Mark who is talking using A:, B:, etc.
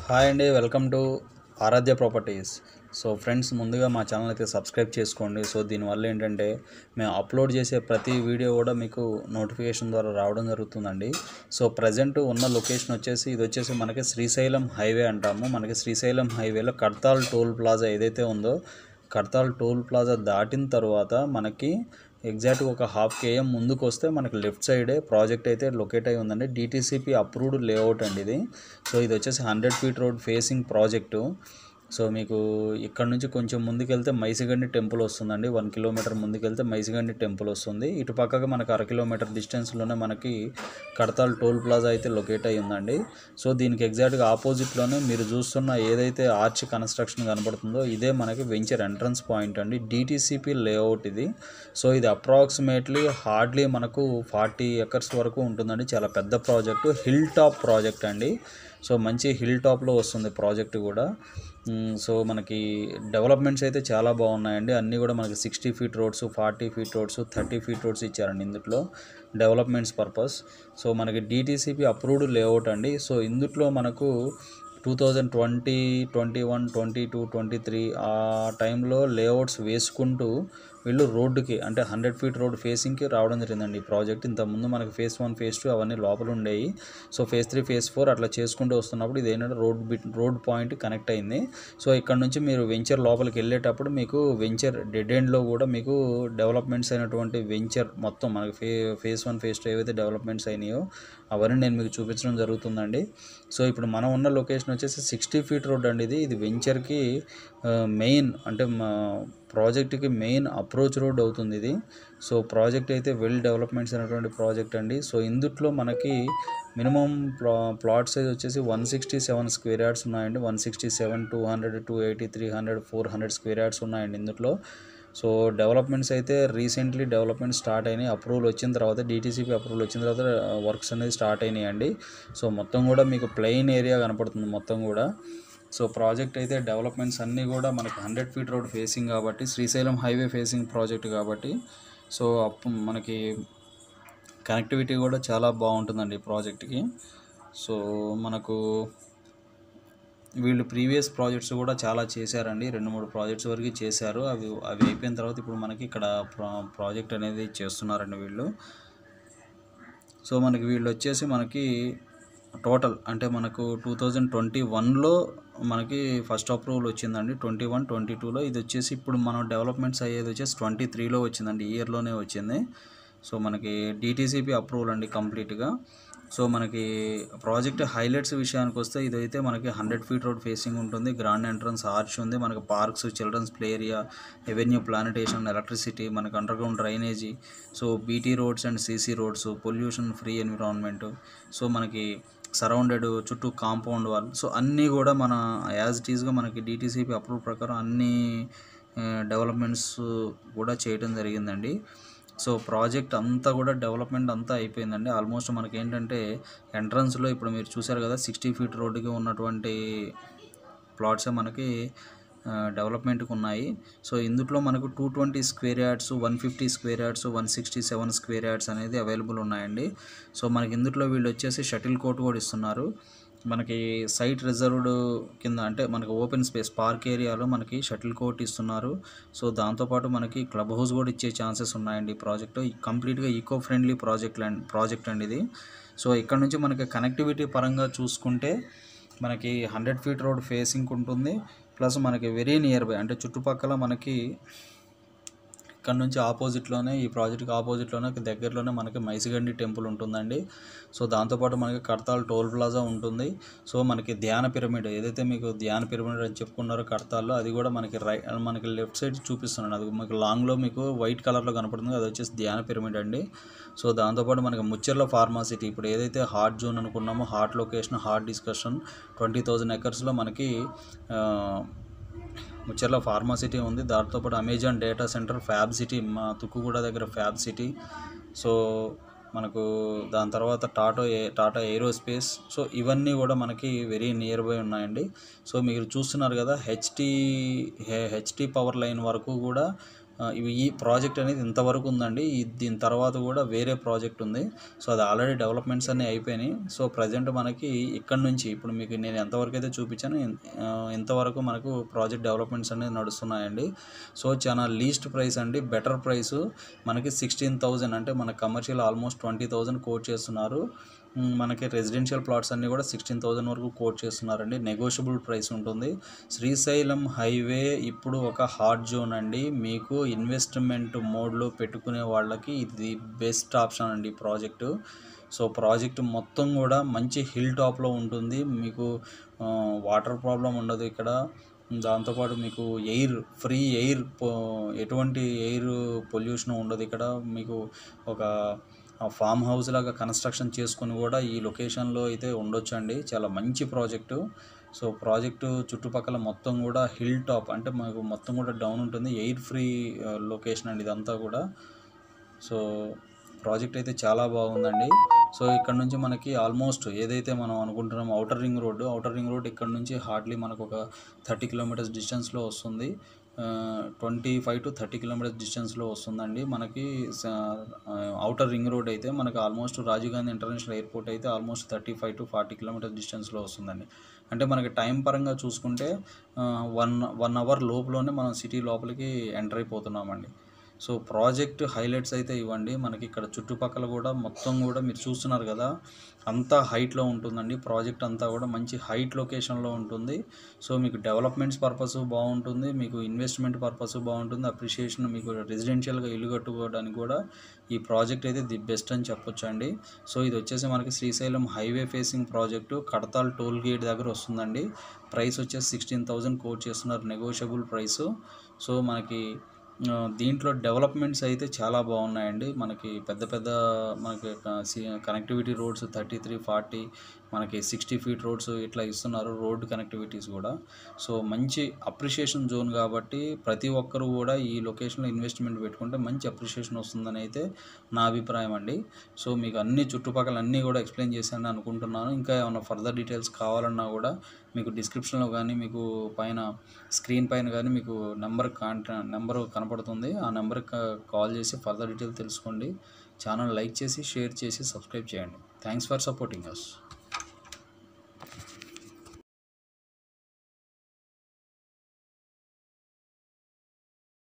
A: hi అండి welcome to Aradhya properties so friends ముందుగా మా ఛానల్ అయితే సబ్స్క్రైబ్ చేసుకోండి సో దీనివల్ల ఏంటంటే మేము అప్లోడ్ చేసే ప్రతి వీడియో కూడా మీకు నోటిఫికేషన్ ద్వారా రావడం జరుగుతుందండి సో ప్రజెంట్ ఉన్న లొకేషన్ వచ్చేసి ఇది వచ్చేసి మనకి శ్రీశైలం హైవే అంటాము మనకి శ్రీశైలం హైవేలో కడ్తాల్ టోల్ ప్లాజా ఏదైతే ఉందో కడ్తాల్ టోల్ ప్లాజా దాటిన తర్వాత మనకి ఎగ్జాక్ట్గా ఒక హాఫ్ కేఎం ముందుకు వస్తే మనకి లెఫ్ట్ సైడే ప్రాజెక్ట్ అయితే లొకేట్ అయి ఉందండి డిటీసీపీ అప్రూవ్డ్ లేఅవుట్ అండి ఇది సో ఇది వచ్చేసి hundred feet road facing project so మీకు ఇక్కడ నుంచి కొంచెం ముందుకెళ్తే మైసిగండి టెంపుల్ వస్తుందండి వన్ కిలోమీటర్ ముందుకెళ్తే మైసిగండి టెంపుల్ వస్తుంది ఇటు పక్కగా మనకు అర కిలోమీటర్ డిస్టెన్స్లోనే మనకి కడతాల్ టోల్ ప్లాజా అయితే లొకేట్ అయి ఉందండి సో దీనికి ఎగ్జాక్ట్గా ఆపోజిట్లోనే మీరు చూస్తున్న ఏదైతే ఆర్చ్ కన్స్ట్రక్షన్ కనబడుతుందో ఇదే మనకి వెంచర్ ఎంట్రన్స్ పాయింట్ అండి డిటీసీపీ లేఅవుట్ ఇది సో ఇది అప్రాక్సిమేట్లీ హార్డ్లీ మనకు ఫార్టీ ఎకర్స్ వరకు ఉంటుందండి చాలా పెద్ద ప్రాజెక్టు హిల్ టాప్ ప్రాజెక్ట్ అండి సో మంచి హిల్ టాప్లో వస్తుంది ప్రాజెక్ట్ కూడా మ్, సో మనకి డెవలప్మెంట్స్ అయితే చాలా బాగున్నాయండి అన్నీ కూడా మనకి sixty feet roads forty feet roads thirty feet roads ఇచ్చారండి ఇందులో డెవలప్మెంట్స్ పర్పస్ సో మనకి డిటీసీపీ అప్రూవ్డ్ లేఅవుట్ అండి సో ఇందులో మనకు two thousand twenty twenty one twenty two twenty three ఆ టైంలో లేఅవుట్స్ వేసుకుంటూ వీళ్ళు రోడ్డుకి అంటే హండ్రెడ్ ఫీట్ రోడ్ ఫేసింగ్కి రావడం జరిగిందండి ఈ ప్రాజెక్ట్ ఇంతకుముందు మనకి ఫేస్ వన్ ఫేస్ టూ అవన్నీ లోపల ఉండేవి so phase three phase four అట్లా చేసుకుంటూ వస్తున్నప్పుడు ఇది ఏంటంటే road bit road point connect అయింది సో ఇక్కడ నుంచి మీరు వెంచర్ లోపలికి వెళ్ళేటప్పుడు మీకు వెంచర్ డెడ్ ఎండ్లో కూడా మీకు డెవలప్మెంట్స్ అయినటువంటి వెంచర్ మొత్తం మనకి ఫే ఫేస్ వన్ ఫేస్ టూ ఏవైతే డెవలప్మెంట్స్ అయినాయో అవన్నీ నేను మీకు చూపించడం జరుగుతుందండి సో ఇప్పుడు మనం ఉన్న లొకేషన్ వచ్చేసి సిక్స్టీ ఫీట్ రోడ్ అండి ఇది ఇది వెంచర్కి మెయిన్ అంటే మా ప్రాజెక్ట్కి మెయిన్ అప్రోచ్ రోడ్ అవుతుంది ఇది సో ప్రాజెక్ట్ అయితే వెల్ డెవలప్మెంట్స్ అయినటువంటి ప్రాజెక్ట్ అండి సో ఇందుట్లో మనకి మినిమం ప్లా ప్లాట్ సైజ్ వచ్చేసి one sixty seven square yards ఉన్నాయండి one sixty seven two hundred two eighty three hundred four hundred square yards ఉన్నాయండి ఇందులో సో డెవలప్మెంట్స్ అయితే రీసెంట్లీ డెవలప్మెంట్ స్టార్ట్ అయినాయి అప్రూవల్ వచ్చిన తర్వాత డిటీసీపీ అప్రూవల్ వచ్చిన తర్వాత వర్క్స్ అనేది స్టార్ట్ అయినాయి అండి సో మొత్తం కూడా మీకు ప్లెయిన్ ఏరియా కనపడుతుంది మొత్తం కూడా సో ప్రాజెక్ట్ అయితే డెవలప్మెంట్స్ అన్నీ కూడా మనకి హండ్రెడ్ ఫీట్ రోడ్ ఫేసింగ్ కాబట్టి శ్రీశైలం హైవే ఫేసింగ్ ప్రాజెక్ట్ కాబట్టి సో అప్పు మనకి కనెక్టివిటీ కూడా చాలా బాగుంటుందండి ఈ ప్రాజెక్ట్కి సో మనకు వీళ్ళు ప్రీవియస్ ప్రాజెక్ట్స్ కూడా చాలా చేశారండి రెండు మూడు ప్రాజెక్ట్స్ వరకు చేశారు అవి అవి అయిపోయిన తర్వాత ఇప్పుడు మనకి ఇక్కడ ప్రా ప్రాజెక్ట్ అనేది చేస్తున్నారండి వీళ్ళు సో మనకి వీళ్ళు వచ్చేసి మనకి టోటల్ అంటే మనకు టూ థౌజండ్ ట్వంటీ వన్లో మనకి ఫస్ట్ అప్రూవల్ వచ్చిందండి ట్వంటీ వన్ ట్వంటీ టూలో ఇది వచ్చేసి ఇప్పుడు మనం డెవలప్మెంట్స్ అయ్యేది వచ్చేసి ట్వంటీ త్రీలో వచ్చిందండి ఈ ఇయర్లోనే వచ్చింది సో మనకి డిటీసీపీ అప్రూవల్ అండి కంప్లీట్గా సో మనకి ప్రాజెక్ట్ హైలైట్స్ విషయానికి వస్తే ఇదైతే మనకి హండ్రెడ్ ఫీట్ రోడ్ ఫేసింగ్ ఉంటుంది గ్రాండ్ ఎంట్రన్స్ ఆర్చ్ ఉంది మనకి parks children's play area avenue plantation electricity మనకి underground drainage so BT roads and CC roads pollution free environment so మనకి సరౌండెడ్ చుట్టూ కాంపౌండ్ వాల్ సో అన్నీ కూడా మన యాజ్ ఇట్ ఈస్గా మనకి డిటీసీపీ అప్రూవ్ ప్రకారం అన్ని డెవలప్మెంట్స్ కూడా చేయడం జరిగిందండి సో ప్రాజెక్ట్ అంతా కూడా డెవలప్మెంట్ అంతా అయిపోయిందండి ఆల్మోస్ట్ మనకి ఏంటంటే ఎంట్రన్స్లో ఇప్పుడు మీరు చూసారు కదా సిక్స్టీ ఫీట్ రోడ్డుకి ఉన్నటువంటి ప్లాట్సే మనకి డెవలప్మెంట్కి ఉన్నాయి సో ఇందులో మనకు two twenty square yards one fifty square yards one sixty seven square yards అనేది అవైలబుల్ ఉన్నాయండి సో మనకి ఇందులో వీళ్ళు వచ్చేసి షటిల్ కోర్ట్ కూడా ఇస్తున్నారు మనకి సైట్ రిజర్వ్డ్ కింద అంటే మనకి ఓపెన్ స్పేస్ పార్క్ ఏరియాలో మనకి షటిల్ కోర్ట్ ఇస్తున్నారు సో దాంతోపాటు మనకి క్లబ్ హౌస్ కూడా ఇచ్చే ఛాన్సెస్ ఉన్నాయండి ఈ ప్రాజెక్ట్ కంప్లీట్గా eco friendly project land project అండి ఇది సో ఇక్కడ నుంచి మనకి కనెక్టివిటీ పరంగా చూసుకుంటే మనకి హండ్రెడ్ ఫీట్ రోడ్ ఫేసింగ్ ఉంటుంది ప్లస్ మనకి వెరీ నియర్ బై అంటే చుట్టుపక్కల మనకి ఇక్కడ నుంచి ఆపోజిట్లోనే ఈ ప్రాజెక్ట్కి ఆపోజిట్లోనే దగ్గరలోనే మనకి మైసిగండి టెంపుల్ ఉంటుందండి సో దాంతోపాటు మనకి కడతాల్ టోల్ ప్లాజా ఉంటుంది సో మనకి ధ్యాన పిరమిడ్ ఏదైతే మీకు ధ్యాన పిరమిడ్ అని చెప్పుకున్నారో కడతాల్లో అది కూడా మనకి రై మనకి లెఫ్ట్ సైడ్ చూపిస్తున్నాను అది మీకు లాంగ్లో మీకు వైట్ కలర్లో కనపడుతుంది అది వచ్చేసి ధ్యాన పిరమిడ్ అండి సో దాంతోపాటు మనకి ముచ్చర్ల ఫార్మాసిటీ ఇప్పుడు ఏదైతే హార్ట్ జోన్ అనుకున్నామో heart location heart discussion twenty thousand ఎకర్స్లో మనకి ఆ, ముచ్చర్ల ఫార్మాసిటీ ఉంది దాంతో పాటు Amazon data centre fab city మా తుక్కుగూడ దగ్గర ఫ్యాబ్ సిటీ సో మనకు దాని తర్వాత టాటా ఏ టాటా ఏరోస్పేస్ సో ఇవన్నీ కూడా మనకి వెరీ నియర్ బై ఉన్నాయండి సో మీరు చూస్తున్నారు కదా హెచ్టీ హెచ్టీ పవర్ లైన్ వరకు కూడా ఆ, ఇవి ఈ ప్రాజెక్ట్ అనేది ఇంతవరకు ఉందండి ఈ దీని తర్వాత కూడా వేరే ప్రాజెక్ట్ ఉంది సో అది ఆల్రెడీ డెవలప్మెంట్స్ అన్నీ అయిపోయినాయి సో ప్రజెంట్ మనకి ఇక్కడ నుంచి ఇప్పుడు మీకు నేను ఎంతవరకు అయితే చూపించాను ఇన్- ఆ, ఇంతవరకు మనకు ప్రాజెక్ట్ డెవలప్మెంట్స్ అనేది నడుస్తున్నాయండి సో చాలా లీస్ట్ ప్రైస్ అండి బెటర్ ప్రైస్ మనకి సిక్స్టీన్ థౌజండ్ అంటే మన commercial almost twenty thousand quote చేస్తున్నారు మ్, మనకి రెసిడెన్షియల్ ప్లాట్స్ అన్నీ కూడా సిక్స్టీన్ థౌజండ్ వరకు కోట్ చేస్తున్నారండి నెగోషియబుల్ ప్రైస్ ఉంటుంది శ్రీశైలం హైవే ఇప్పుడు ఒక హాట్ జోన్ అండి మీకు ఇన్వెస్ట్మెంట్ మోడ్లో పెట్టుకునే వాళ్ళకి ఇది బెస్ట్ ఆప్షన్ అండి ఈ ప్రాజెక్టు సో ప్రాజెక్ట్ మొత్తం కూడా మంచి హిల్ టాప్లో ఉంటుంది మీకు ఆ, వాటర్ ప్రాబ్లం ఉండదు ఇక్కడ దాంతోపాటు మీకు ఎయిర్ ఫ్రీ ఎయిర్ పొ- ఎటువంటి ఎయిర్ పొల్యూషన్ ఉండదు ఇక్కడ మీకు ఒక ఫామ్ హౌస్ లాగా కన్స్ట్రక్షన్ చేసుకుని కూడా ఈ లొకేషన్లో అయితే ఉండొచ్చండి చాలా మంచి ప్రాజెక్టు సో ప్రాజెక్టు చుట్టుపక్కల మొత్తం కూడా హిల్ టాప్ అంటే మనకు మొత్తం కూడా డౌన్ ఉంటుంది ఎయిర్ ఫ్రీ లొకేషన్ అండి ఇదంతా కూడా సో ప్రాజెక్ట్ అయితే చాలా బాగుందండి సో ఇక్కడ నుంచి మనకి ఆల్మోస్ట్ ఏదైతే మనం అనుకుంటున్నామో outer ring road outer ring road ఇక్కడ నుంచి హార్డ్లీ మనకు ఒక థర్టీ కిలోమీటర్స్ డిస్టెన్స్లో వస్తుంది twenty five to thirty kilometres డిస్టెన్స్లో వస్తుందండి మనకి అవుటర్ రింగ్ రోడ్ అయితే మనకి almost Rajiv Gandhi international airport అయితే almost thirty five to forty kilometres డిస్టెన్స్లో వస్తుందండి అంటే మనకి టైం పరంగా చూసుకుంటే వన్ వన్ అవర్ లోపులోనే మనం సిటీ లోపలికి ఎంటర్ అయిపోతున్నామండి సో ప్రాజెక్ట్ హైలైట్స్ అయితే ఇవ్వండి మనకి ఇక్కడ చుట్టుపక్కల కూడా మొత్తం కూడా మీరు చూస్తున్నారు కదా అంతా హైట్లో ఉంటుందండి ప్రాజెక్ట్ అంతా కూడా మంచి హైట్ లొకేషన్లో ఉంటుంది సో మీకు డెవలప్మెంట్స్ పర్పస్ బాగుంటుంది మీకు ఇన్వెస్ట్మెంట్ పర్పస్ బాగుంటుంది అప్రిషియేషన్ మీకు రెసిడెన్షియల్గా ఇల్లు కట్టుకోవడానికి కూడా ఈ ప్రాజెక్ట్ అయితే ది బెస్ట్ అని చెప్పొచ్చు అండి సో ఇది వచ్చేసి మనకి Srisailam highway facing project Kadthal toll gate దగ్గర వస్తుందండి ప్రైస్ వచ్చేసి సిక్స్టీన్ థౌజండ్ కోట్ చేస్తున్నారు నెగోషియబుల్ ప్రైస్ సో మనకి ఆ, దీంట్లో డెవలప్మెంట్స్ అయితే చాలా బాగున్నాయండి మనకి పెద్ద పెద్ద మనకి connectivity roads thirty three forty మనకి సిక్స్టీ ఫీట్ రోడ్స్ ఇట్లా ఇస్తున్నారు రోడ్ కనెక్టివిటీస్ కూడా సో మంచి అప్రిషియేషన్ జోన్ కాబట్టి ప్రతి ఒక్కరు కూడా ఈ లొకేషన్లో ఇన్వెస్ట్మెంట్ పెట్టుకుంటే మంచి అప్రిషియేషన్ వస్తుందని అయితే నా అభిప్రాయం అండి సో మీకు అన్ని చుట్టుపక్కల అన్నీ కూడా ఎక్స్ప్లెయిన్ చేశాను అనుకుంటున్నాను ఇంకా ఏమైనా ఫర్దర్ డీటెయిల్స్ కావాలన్నా కూడా మీకు డిస్క్రిప్షన్లో కానీ మీకు పైన స్క్రీన్ పైన కానీ మీకు నెంబర్ కాంటా నెంబర్ కనపడుతుంది ఆ నెంబర్కి కాల్ చేసి ఫర్దర్ డీటెయిల్ తెలుసుకోండి ఛానల్ లైక్ చేసి షేర్ చేసి సబ్స్క్రైబ్ చేయండి థ్యాంక్స్ ఫర్ సపోర్టింగ్ అస్